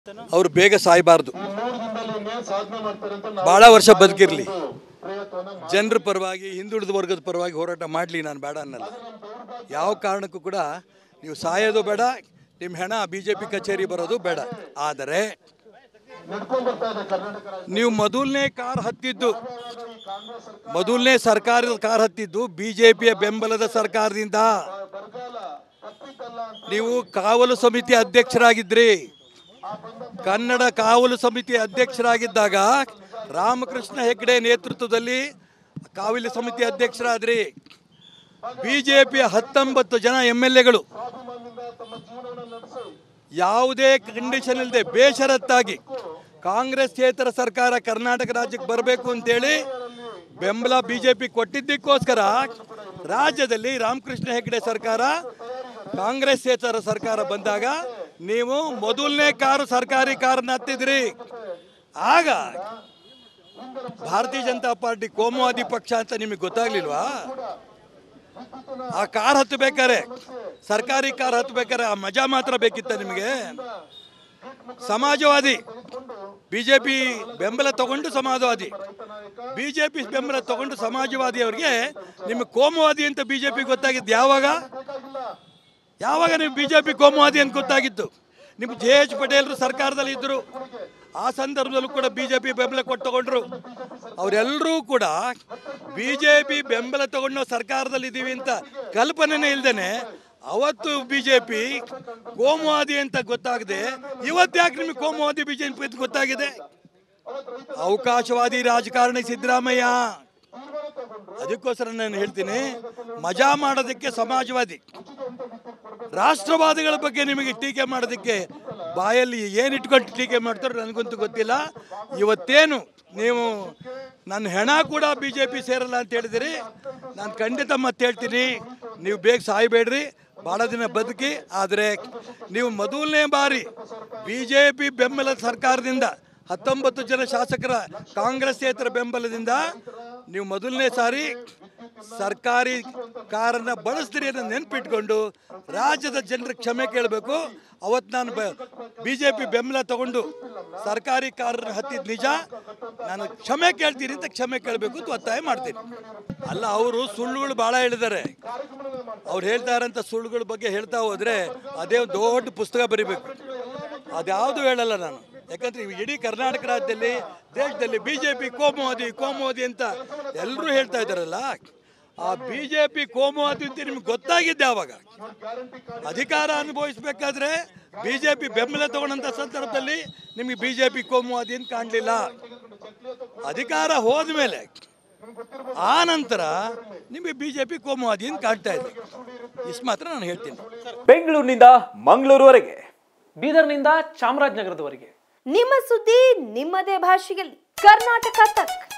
ಅವರು ಬೇಗ ಸಾಯಬಾರ್ದು ಬಹಳ ವರ್ಷ ಬದುಕಿರ್ಲಿ ಜನರ ಪರವಾಗಿ ಹಿಂದುಳಿದ ವರ್ಗದ ಪರವಾಗಿ ಹೋರಾಟ ಮಾಡಲಿ ನಾನು ಬೇಡ ಅನ್ನಲ್ಲ ಯಾವ ಕಾರಣಕ್ಕೂ ಕೂಡ ನೀವು ಸಾಯೋದು ಬೇಡ ನಿಮ್ಮ ಹೆಣ ಬಿ ಜೆ ಪಿ ಕಚೇರಿ ಬರೋದು ಬೇಡ ಆದರೆ ನೀವು ಮೊದಲನೇ ಕಾರ್ ಹತ್ತಿದ್ದು ಮೊದಲನೇ ಸರ್ಕಾರದ ಕಾರ್ ಹತ್ತಿದ್ದು ಬಿ ಜೆ ಪಿಯ ಬೆಂಬಲದ ಸರ್ಕಾರದಿಂದ ನೀವು ಕಾವಲು ಸಮಿತಿ ಅಧ್ಯಕ್ಷರಾಗಿದ್ರಿ ಕನ್ನಡ ಕಾವಲು ಸಮಿತಿ ಅಧ್ಯಕ್ಷರಾಗಿದ್ದಾಗ ರಾಮಕೃಷ್ಣ ಹೆಗ್ಡೆ ನೇತೃತ್ವದಲ್ಲಿ ಕಾವಲು ಸಮಿತಿ ಅಧ್ಯಕ್ಷರಾದ್ರಿ ಬಿಜೆಪಿಯ ಹತ್ತೊಂಬತ್ತು ಜನ ಎಮ್ ಎಲ್ ಎಗಳು ಯಾವುದೇ ಕಂಡೀಷನ್ ಇಲ್ಲದೆ ಬೇಷರತ್ತಾಗಿ ಕಾಂಗ್ರೆಸ್ಸೇತರ ಸರ್ಕಾರ ಕರ್ನಾಟಕ ರಾಜ್ಯಕ್ಕೆ ಬರಬೇಕು ಅಂತೇಳಿ ಬೆಂಬಲ ಬಿಜೆಪಿ ಕೊಟ್ಟಿದ್ದಕ್ಕೋಸ್ಕರ ರಾಜ್ಯದಲ್ಲಿ ರಾಮಕೃಷ್ಣ ಹೆಗ್ಡೆ ಸರ್ಕಾರ ಕಾಂಗ್ರೆಸ್ಸೇತರ ಸರ್ಕಾರ ಬಂದಾಗ ನೀವು ಮೊದಲನೇ ಕಾರು ಸರ್ಕಾರಿ ಕಾರನ್ನ ಹತ್ತಿದ್ರಿ ಆಗ ಭಾರತೀಯ ಜನತಾ ಪಾರ್ಟಿ ಕೋಮುವಾದಿ ಪಕ್ಷ ಅಂತ ನಿಮಗೆ ಗೊತ್ತಾಗ್ಲಿಲ್ವಾ ಆ ಕಾರ್ ಹತ್ತಬೇಕಾರೆ ಸರ್ಕಾರಿ ಕಾರ್ ಹತ್ತಬೇಕಾರೆ ಆ ಮಜಾ ಮಾತ್ರ ಬೇಕಿತ್ತ ನಿಮಗೆ ಸಮಾಜವಾದಿ ಬಿಜೆಪಿ ಬೆಂಬಲ ತಗೊಂಡು ಸಮಾಜವಾದಿ ಬಿಜೆಪಿ ಬೆಂಬಲ ತಗೊಂಡು ಸಮಾಜವಾದಿ ಅವರಿಗೆ ನಿಮಗೆ ಕೋಮುವಾದಿ ಅಂತ ಬಿಜೆಪಿ ಗೊತ್ತಾಗಿದ್ದು ಯಾವಾಗ ಯಾವಾಗ ನೀವು ಬಿಜೆಪಿ ಕೋಮುವಾದಿ ಅಂತ ಗೊತ್ತಾಗಿತ್ತು ನಿಮ್ಮ ಜೆ ಎಚ್ ಪಟೇಲ್ರು ಸರ್ಕಾರದಲ್ಲಿ ಇದ್ದರು ಆ ಸಂದರ್ಭದಲ್ಲೂ ಕೂಡ ಬಿಜೆಪಿ ಬೆಂಬಲ ಕೊಟ್ಟು ತಗೊಂಡ್ರು ಅವರೆಲ್ಲರೂ ಕೂಡ ಬಿಜೆಪಿ ಬೆಂಬಲ ತಗೊಂಡು ನಾವು ಸರ್ಕಾರದಲ್ಲಿ ಇದ್ದೀವಿ ಅಂತ ಕಲ್ಪನೆನೇ ಇಲ್ದೇನೆ ಅವತ್ತು ಬಿಜೆಪಿ ಕೋಮುವಾದಿ ಅಂತ ಗೊತ್ತಾಗದೆ ಇವತ್ತು ಯಾಕೆ ನಿಮಗೆ ಕೋಮುವಾದಿ ಬಿಜೆಪಿ ಅಂತ ಗೊತ್ತಾಗಿದೆ ಅವಕಾಶವಾದಿ ರಾಜಕಾರಣಿ ಸಿದ್ದರಾಮಯ್ಯ ಅದಕ್ಕೋಸ್ಕರ ನಾನು ಹೇಳ್ತೀನಿ ಮಜಾ ಮಾಡೋದಕ್ಕೆ ಸಮಾಜವಾದಿ ರಾಷ್ಟ್ರವಾದಿಗಳ ಬಗ್ಗೆ ನಿಮಗೆ ಟೀಕೆ ಮಾಡೋದಕ್ಕೆ ಬಾಯಲ್ಲಿ ಏನು ಇಟ್ಕೊಂಡು ಟೀಕೆ ಮಾಡ್ತಾರೋ ನನಗಂತೂ ಗೊತ್ತಿಲ್ಲ ಇವತ್ತೇನು ನೀವು ನನ್ನ ಹೆಣ ಕೂಡ ಬಿ ಜೆ ಪಿ ಸೇರಲ್ಲ ಅಂತ ಹೇಳಿದಿರಿ ನಾನು ಖಂಡಿತ ಮತ್ತೆ ಹೇಳ್ತೀನಿ ನೀವು ಬೇಗ ಸಾಯಬೇಡ್ರಿ ಭಾಳ ದಿನ ಬದುಕಿ ಆದರೆ ನೀವು ಮೊದಲನೇ ಬಾರಿ ಬಿ ಜೆ ಪಿ ಬೆಂಬಲ ಸರ್ಕಾರದಿಂದ ಹತ್ತೊಂಬತ್ತು ಜನ ಶಾಸಕರ ಕಾಂಗ್ರೆಸ್ಸೇತರ ಬೆಂಬಲದಿಂದ ನೀವು ಮೊದಲನೇ ಸಾರಿ ಸರ್ಕಾರಿ ಕಾರನ್ನ ಬಳಸ್ತೀರಿ ಅನ್ನೋ ನೆನ್ಪಿಟ್ಕೊಂಡು ರಾಜ್ಯದ ಜನರ ಕ್ಷಮೆ ಕೇಳಬೇಕು ಅವತ್ತು ನಾನು ಬಿ ಜೆ ಪಿ ಬೆಂಬಲ ತಗೊಂಡು ಸರ್ಕಾರಿ ಕಾರನ್ನ ಹತ್ತಿದ ನಿಜ ನಾನು ಕ್ಷಮೆ ಕೇಳ್ತೀನಿ ಅಂತ ಕ್ಷಮೆ ಕೇಳಬೇಕು ಅಂತ ಒತ್ತಾಯ ಮಾಡ್ತೀನಿ ಅಲ್ಲ ಅವರು ಸುಳ್ಳುಗಳು ಭಾಳ ಹೇಳಿದ್ದಾರೆ ಅವ್ರು ಹೇಳ್ತಾರಂತ ಸುಳ್ಳುಗಳ ಬಗ್ಗೆ ಹೇಳ್ತಾ ಹೋದ್ರೆ ಅದೇ ಒಂದು ದೊಡ್ಡ ಪುಸ್ತಕ ಬರಿಬೇಕು ಅದ್ಯಾವುದು ಹೇಳಲ್ಲ ನಾನು ಯಾಕಂದ್ರೆ ಇಡೀ ಕರ್ನಾಟಕ ರಾಜ್ಯದಲ್ಲಿ ದೇಶದಲ್ಲಿ ಬಿ ಜೆ ಪಿ ಕೋಮುವಾದಿ ಕೋಮುವಾದಿ ಅಂತ ಎಲ್ಲರೂ ಹೇಳ್ತಾ ಇದ್ದಾರಲ್ಲ ಆ ಬಿ ಜೆ ಪಿ ಕೋಮುವಾದಿ ಅಂತ ನಿಮ್ಗೆ ಗೊತ್ತಾಗಿದ್ದೆ ಆವಾಗ ಅಧಿಕಾರ ಅನುಭವಿಸ್ಬೇಕಾದ್ರೆ ಬಿ ಜೆ ಪಿ ಬೆಂಬಲ ತಗೊಂಡಂಥ ಸಂದರ್ಭದಲ್ಲಿ ನಿಮಗೆ ಬಿ ಜೆ ಪಿ ಕೋಮುವಾದಿ ಅಂತ ಕಾಣಲಿಲ್ಲ ಅಧಿಕಾರ ಹೋದ್ಮೇಲೆ ಆ ನಂತರ ನಿಮಗೆ ಬಿ ಜೆ ಪಿ ಕೋಮುವಾದಿ ಅಂತ ಕಾಣ್ತಾ ಇದೆ ಇಷ್ಟು ಮಾತ್ರ ನಾನು ಹೇಳ್ತೀನಿ ಬೆಂಗಳೂರಿನಿಂದ ಮಂಗಳೂರುವರೆಗೆ ಬೀದರ್ನಿಂದ ಚಾಮರಾಜನಗರದವರೆಗೆ ನಿಮ್ಮ ಸುದ್ದಿ ನಿಮ್ಮದೇ ಭಾಷೆಯಲ್ಲಿ ಕರ್ನಾಟಕ ತಕ್